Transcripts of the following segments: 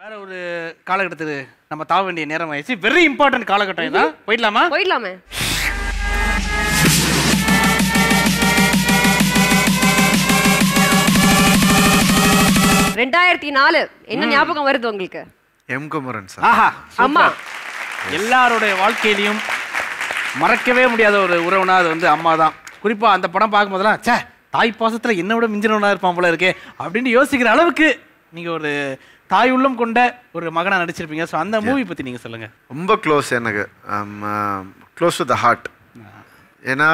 வேற ஒரு காலகட்டத்துக்கு நம்ம தாவ வேண்டிய நேரம் ஆயிடுச்சு வெரி இம்பார்ட்டன்ட் காலகட்டம் இதான் போயிடலாமா போயிடலாமே ரெண்டாயிரத்தி நாலு என்ன ஞாபகம் வருது உங்களுக்கு எம் குமரன் சார் ஆஹா அம்மா. சூப்பர். எல்லாருடைய வாழ்க்கையிலையும் மறக்கவே முடியாத ஒரு உறவுனா அது வந்து அம்மா தான் குறிப்பா அந்த படம் பார்க்கும்போதெல்லாம் ச்சே தாய் பாசத்துல என்ன விட மிஞ்சினவனா இருப்பான் போல இருக்கே அப்படின்னு யோசிக்கிற அளவுக்கு நீங்க ஒரு தாய் உள்ளம் கொண்ட ஒரு மகனா நடிச்சிருப்பீங்க ஸோ அந்த மூவி பத்தி நீங்க சொல்லுங்க ரொம்ப க்ளோஸ் எனக்கு க்ளோஸ் டு த ஹார்ட் ஏன்னா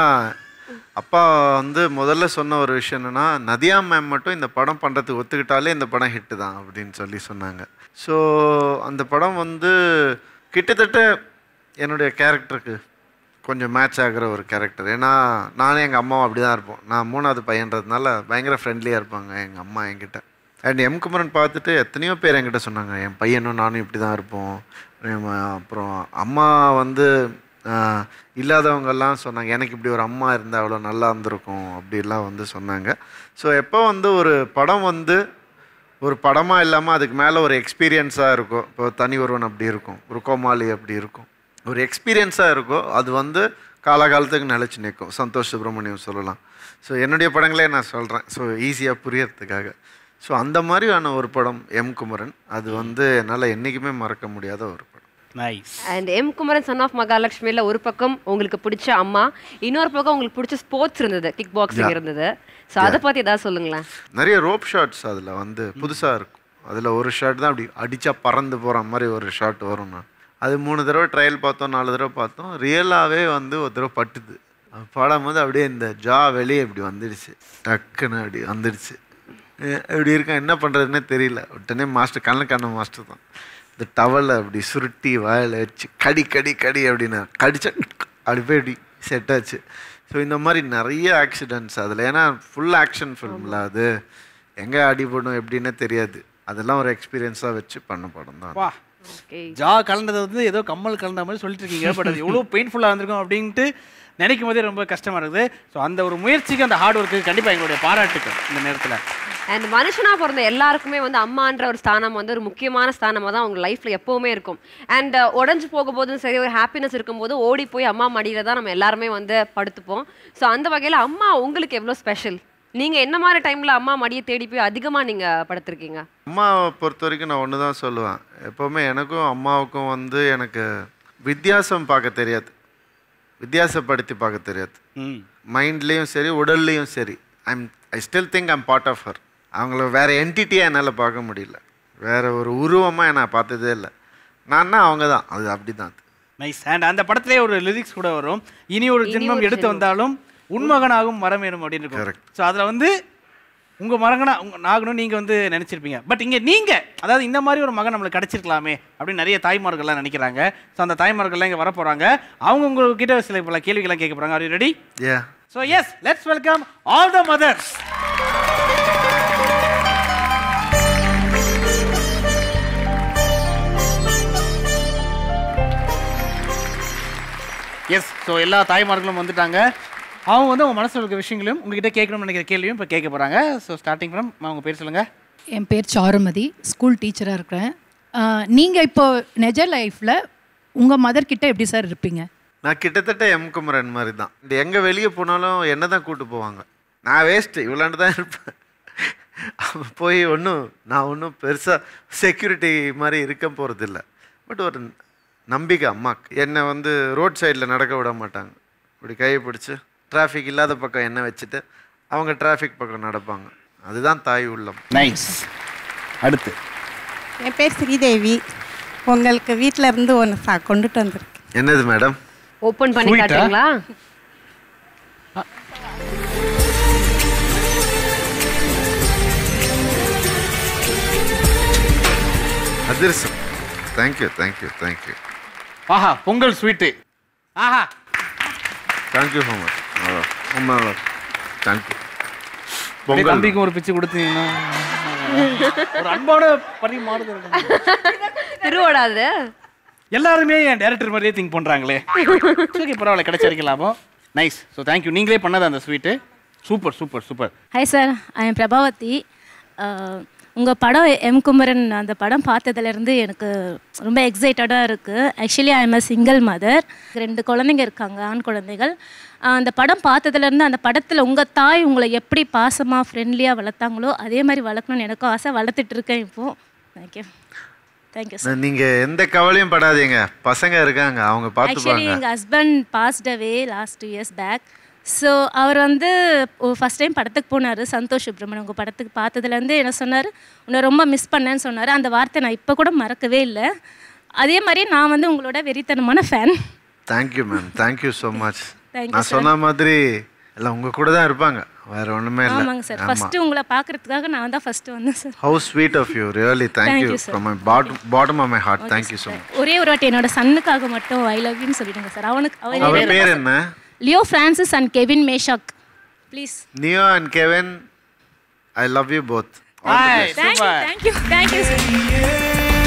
அப்பா வந்து முதல்ல சொன்ன ஒரு விஷயம் என்னன்னா நதியா மேம் மட்டும் இந்த படம் பண்ணுறதுக்கு ஒத்துக்கிட்டாலே இந்த படம் ஹிட்டு தான் அப்படின்னு சொல்லி சொன்னாங்க ஸோ அந்த படம் வந்து கிட்டத்தட்ட என்னுடைய கேரக்டருக்கு கொஞ்சம் மேட்ச் ஆகிற ஒரு கேரக்டர் ஏன்னா நானும் எங்கள் அம்மாவும் அப்படி தான் இருப்போம் நான் மூணாவது பையன்றதுனால பயங்கர ஃப்ரெண்ட்லியாக இருப்பாங்க எங்கள் அம்மா என்கிட்ட அண்ட் எம் குமரன் பார்த்துட்டு எத்தனையோ பேர் என்கிட்ட சொன்னாங்க என் பையனும் நானும் இப்படி தான் இருப்போம் எம் அப்புறம் அம்மா வந்து ஆஹ், இல்லாதவங்கெல்லாம் சொன்னாங்க எனக்கு இப்படி ஒரு அம்மா இருந்தால் அவ்வளோ நல்லா இருந்திருக்கும் அப்படிலாம் வந்து சொன்னாங்க ஸோ எப்போ வந்து ஒரு படம் வந்து ஒரு படமாக இல்லாமல் அதுக்கு மேலே ஒரு எக்ஸ்பீரியன்ஸாக இருக்கும் இப்போ தனி ஒருவன் அப்படி இருக்கும் ஒரு கோமாளி அப்படி இருக்கும் ஒரு எக்ஸ்பீரியன்ஸாக இருக்கும் அது வந்து காலகாலத்துக்கு நிலச்சி நிற்கும் சந்தோஷ் சுப்ரமணியம் சொல்லலாம் ஸோ என்னுடைய படங்களே நான் சொல்கிறேன் ஸோ ஈஸியாக புரியறதுக்காக ஸோ அந்த மாதிரியான ஒரு படம் எம் குமரன் அது வந்து என்னால் என்றைக்குமே மறக்க முடியாத ஒரு படம் nice and M Kumaran son of மகாலட்சுமியில ஒரு பக்கம் உங்களுக்கு பிடிச்ச அம்மா இன்னொரு பக்கம் உங்களுக்கு பிடிச்ச ஸ்போர்ட்ஸ் இருந்தது கிக் பாக்ஸிங் Yeah. இருந்தது ஸோ அதை பத்தி ஏதாவது சொல்லுங்களேன் நிறைய ரோப் ஷாட்ஸ் அதில் வந்து புதுசாக இருக்கும் அதில் ஒரு ஷாட் தான் அப்படி அடித்தா பறந்து போகிற மாதிரி ஒரு ஷாட் வரும் நான் அது மூணு தடவை ட்ரையல் பார்த்தோம் நாலு தடவை பார்த்தோம் ரியலாகவே வந்து ஒரு தடவை பட்டுது அது பாடும்போது அப்படியே இந்த ஜா வெளியே இப்படி வந்துடுச்சு டக்குன்னு அப்படி வந்துடுச்சு அஹ் இப்படி இருக்கேன் என்ன பண்ணுறதுன்னே தெரியல உடனே மாஸ்டர் கண்ணு கண்ணு மாஸ்டர் தான் இந்த டவலை அப்படி சுருட்டி வாயில் வச்சு கடி கடி கடி அப்படின்னு கடிச்சா அப்படி போய் இப்படி செட் ஆச்சு ஸோ இந்த மாதிரி நிறைய ஆக்சிடென்ட்ஸ் அதில் ஏன்னா ஃபுல் ஆக்ஷன் ஃபிலிமில் அது எங்கே அடிபடும் எப்படின்னே தெரியாது அதெல்லாம் ஒரு எக்ஸ்பீரியன்ஸாக வச்சு பண்ண படம் தான் வா ஜா கலந்தது வந்து ஏதோ கம்மல் கலந்த மாதிரி சொல்லிட்டு இருக்கீங்க பட் அது எவ்வளோ பெயின்ஃபுல்லாக இருந்திருக்கும் அப்படின்ட்டு நினைக்கும் போதே ரொம்ப கஷ்டமா இருக்குது ஸோ அந்த ஒரு முயற்சிக்கு அந்த ஹார்ட் ஒர்க்கு கண்டிப்பாக எங்களுடைய பாராட்டுக்கள் இந்த நேரத்தில் அண்ட் மனுஷனா பிறந்த எல்லாருக்குமே வந்து அம்மான்ற ஒரு ஸ்தானம் வந்து ஒரு முக்கியமான ஸ்தானமாக தான் அவங்க லைஃப்ல எப்பவுமே இருக்கும் அண்ட் உடஞ்சு போகும்போதும் சரி ஒரு ஹாப்பினஸ் இருக்கும்போது ஓடி போய் அம்மா மடியில தான் நம்ம எல்லாருமே வந்து படுத்துப்போம் ஸோ அந்த வகையில் அம்மா உங்களுக்கு எவ்வளோ ஸ்பெஷல் நீங்க என்ன மாதிரி டைம்ல அம்மா மடியை தேடி போய் அதிகமா நீங்க படுத்திருக்கீங்க அம்மாவை பொறுத்த வரைக்கும் நான் ஒன்று தான் சொல்லுவேன் எப்போவுமே எனக்கும் அம்மாவுக்கும் வந்து எனக்கு வித்தியாசம் பார்க்க தெரியாது வித்தியாசப்படுத்தி பார்க்க தெரியாது ம் மைண்ட்லேயும் சரி உடல்லையும் சரி I'm I still think I'm part of her அவங்கள வேறு என்டிட்டியாக என்னால் பார்க்க முடியல வேறு ஒரு உருவமாக நான் பார்த்ததே இல்லை நான்னா அவங்க தான் அது அப்படி தான் நைஸ் அண்ட் அந்த படத்திலே ஒரு லிரிக்ஸ் கூட வரும் இனி ஒரு இனி ஜென்மம் ஒரு எடுத்து ஜென்மம். வந்தாலும் உண்மகனாகும் வரம் வேணும் அப்படின்னு இருக்கும் Correct. ஸோ அதில் வந்து உங்க மகனா உங்க நாகனும் நீங்க வந்து நினைச்சிருப்பீங்க பட் இங்க நீங்க அதாவது இந்த மாதிரி ஒரு மகன் நம்மளுக்கு கிடைச்சிருக்கலாமே அப்படின்னு நிறைய தாய்மார்கள்லாம் நினைக்கிறாங்க ஸோ அந்த தாய்மார்கள்லாம் இங்க வர போறாங்க அவங்க உங்ககிட்ட சில பல கேள்விகள்லாம் கேட்க போறாங்க are ready a so yes let's welcome all the mothers yes so எல்லா தாய்மார்களும் வந்துட்டாங்க அவங்க வந்து அவங்க மனசுல இருக்க விஷயங்களையும் உங்ககிட்ட கேட்கணும்னு நினைக்கிற கேள்வியும் இப்போ கேட்க போறாங்க ஸோ ஸ்டார்டிங் ஃப்ரம் அவங்க பேர் சொல்லுங்க என் பேர் சாருமதி ஸ்கூல் டீச்சராக இருக்கிறேன் நீங்கள் இப்போ நிஜ லைஃப்பில் உங்கள் மதர் கிட்ட எப்படி சார் இருப்பீங்க நான் கிட்டத்தட்ட எம் குமரன் மாதிரி தான் இந்த எங்கே வெளியே போனாலும் என்ன தான் கூட்டு போவாங்க நான் வேஸ்ட்டு இவ்வளாண்டு தான் இருப்பேன் அப்ப போய் ஒன்றும் நான் ஒன்றும் பெருசாக செக்யூரிட்டி மாதிரி இருக்க போகிறதில்ல பட் ஒரு நம்பிக்கை அம்மாக்கு என்னை வந்து ரோட் சைடில் நடக்க விட மாட்டாங்க இப்படி கையை பிடிச்சி டிராஃபிக் இல்லாத பக்கம் என்ன வச்சுட்டு அவங்க டிராஃபிக் பக்கம் நடப்பாங்க அதுதான் தாய் உள்ளம் நைஸ் அடுத்து என் பேர் ஸ்ரீதேவி உங்களுக்கு வீட்டில் இருந்து ஒன்று சா கொண்டுட்டு வந்திருக்கேன் என்னது மேடம் ஓப்பன் பண்ணி Sweet-ஆ? காட்டுறீங்களா அதிர்சம் தேங்க்யூ தேங்க்யூ தேங்க்யூ ஆஹா பொங்கல் ஸ்வீட்டு ஆஹா தேங்க்யூ ஸோ மச் ரொம்ப நல்லா தேங்க்யூ அப்படியே பொங்கல் தம்பிக்கும் ஒரு பிச்சு கொடுத்தீங்கன்னா ஒரு அன்பான பரிமாறுதல் திருவோடாது எல்லாருமே என் டேரக்டர் மாதிரியே திங்க் பண்றாங்களே ஓகே பரவாயில்ல கிடைச்சிருக்கலாமோ நைஸ் ஸோ தேங்க்யூ நீங்களே பண்ணது அந்த sweet super super super hi sir I am Prabhavathi ah, உங்கள் படம் எம் குமரன் அந்த படம் பார்த்ததுலேருந்து எனக்கு ரொம்ப எக்ஸைட்டடாக இருக்குது actually I am a single mother ரெண்டு குழந்தைங்க இருக்காங்க ஆண் குழந்தைகள் ஆஹ் அந்த படம் பார்த்ததுலேருந்து அந்த படத்தில் உங்கள் தாய் உங்களை எப்படி பாசமாக ஃப்ரெண்ட்லியாக வளர்த்தாங்களோ அதே மாதிரி வளர்க்கணும்னு எனக்கும் ஆசை வளர்த்துட்டு இருக்கேன் இப்போது தேங்க்யூ தேங்க்யூ சார் நீங்க எந்த கவலையும் படாதீங்க பசங்க இருக்காங்க அவங்க ஆக்சுவலி பார்த்துப்பாங்க எங்கள் husband passed away last two years back so அவர் வந்து ஃபஸ்ட் டைம் படத்துக்கு போனார் சந்தோஷ் சுப்ரமணியம் உங்கள் படத்துக்கு பார்த்ததுலேருந்து என்ன சொன்னார் உன்னை ரொம்ப மிஸ் பண்ணேன்னு சொன்னார் அந்த வார்த்தை நான் இப்போ கூட மறக்கவே இல்லை அதே மாதிரி நான் வந்து உங்களோட வெறித்தனமான fan thank you ma'am thank you so much Thank you, நான் சொன்ன மாதிரி எல்லாம் உங்க கூட தான் இருப்பாங்க வேற ஒண்ணுமே இல்லை ஆமாங்க சார் ஃபஸ்ட்டு உங்களை பார்க்கறதுக்காக நான் தான் ஃபஸ்ட்டு வந்தேன் sir how sweet of you really thank you you, sir. From my bottom bottom of my heart thank you so much ஒரே ஒரு வாட்டி என்னோட சன்னுக்காக மட்டும் ஐ லவ் யூன்னு சொல்லிடுங்க சார் அவனுக்கு அவன் அவர் பேர் என்ன Leo Francis and Kevin Meshach please Neo and Kevin I love you both hi thank you super thank you thank you sir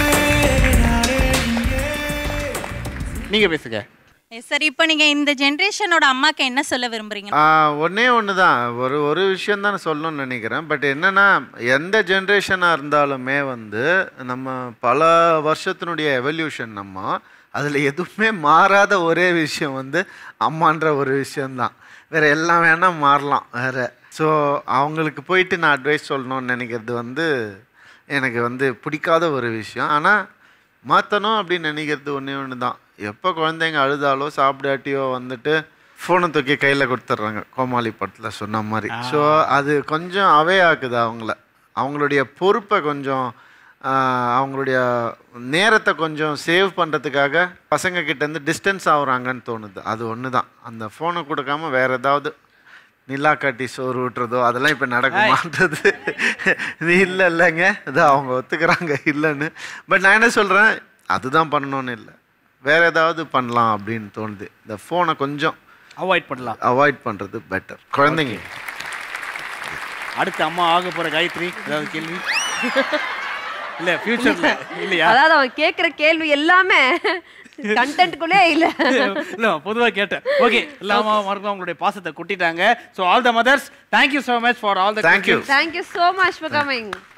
நீங்க பேசுங்க சார் இப்போ நீங்க இந்த ஜென்ரேஷனோட அம்மாக்கு என்ன சொல்ல விரும்புறீங்க ஒன்றே ஒன்று தான் ஒரு ஒரு விஷயம் தான் சொல்லணும்னு நினைக்கிறேன் பட் என்னன்னா எந்த ஜென்ரேஷனாக இருந்தாலுமே வந்து நம்ம பல வருஷத்தினுடைய எவல்யூஷன் நம்ம அதில் எதுவுமே மாறாத ஒரே விஷயம் வந்து அம்மான்ற ஒரு விஷயம்தான் வேற எல்லாம் வேணால் மாறலாம் வேற ஸோ அவங்களுக்கு போயிட்டு நான் அட்வைஸ் சொல்லணும்னு நினைக்கிறது வந்து எனக்கு வந்து பிடிக்காத ஒரு விஷயம் ஆனால் மாற்றணும் அப்படின்னு நினைக்கிறது ஒன்றே ஒன்று தான் எப்போ குழந்தைங்க அழுதாலோ சாப்பிடாட்டியோ வந்துட்டு ஃபோனை தூக்கி கையில் கொடுத்துட்றாங்க கோமாளி படத்தில் சொன்ன மாதிரி ஸோ அது கொஞ்சம் அவே ஆக்குது அவங்கள அவங்களுடைய பொறுப்பை கொஞ்சம் ஆஹ், அவங்களுடைய நேரத்தை கொஞ்சம் சேவ் பண்ணுறதுக்காக பசங்க கிட்டேருந்து டிஸ்டன்ஸ் ஆகுறாங்கன்னு தோணுது அது ஒன்று தான் அந்த ஃபோனை கொடுக்காம வேறு ஏதாவது நிலா காட்டி சோறு ஊட்டுறதோ அதெல்லாம் இப்போ நடக்க மாட்டது இது இல்லை இல்லைங்க இது அவங்க ஒத்துக்கிறாங்க இல்லைன்னு பட் நான் என்ன சொல்கிறேன் அதுதான் பண்ணணும்னு இல்லை வேற ஏதாவது பண்ணலாம் அப்படின்னு தோணுது இந்த ஃபோனை கொஞ்சம் அவாய்ட் பண்ணலாம் அவாய்ட் பண்ணுறது பெட்டர் குழந்தைங்க அடுத்து அம்மா ஆக போற காயத்ரி ஏதாவது கேள்வி இல்ல ஃபியூச்சர்ல இல்லையா அதாவது அவன் கேக்குற கேள்வி எல்லாமே கண்டென்ட்குள்ளே இல்ல இல்ல பொதுவா கேட்டேன் ஓகே எல்லாமா மறுபடியும் அவங்களுடைய பாசத்தை கொட்டிட்டாங்க so all the mothers thank you so much for all the Thank you. Thank you so much for coming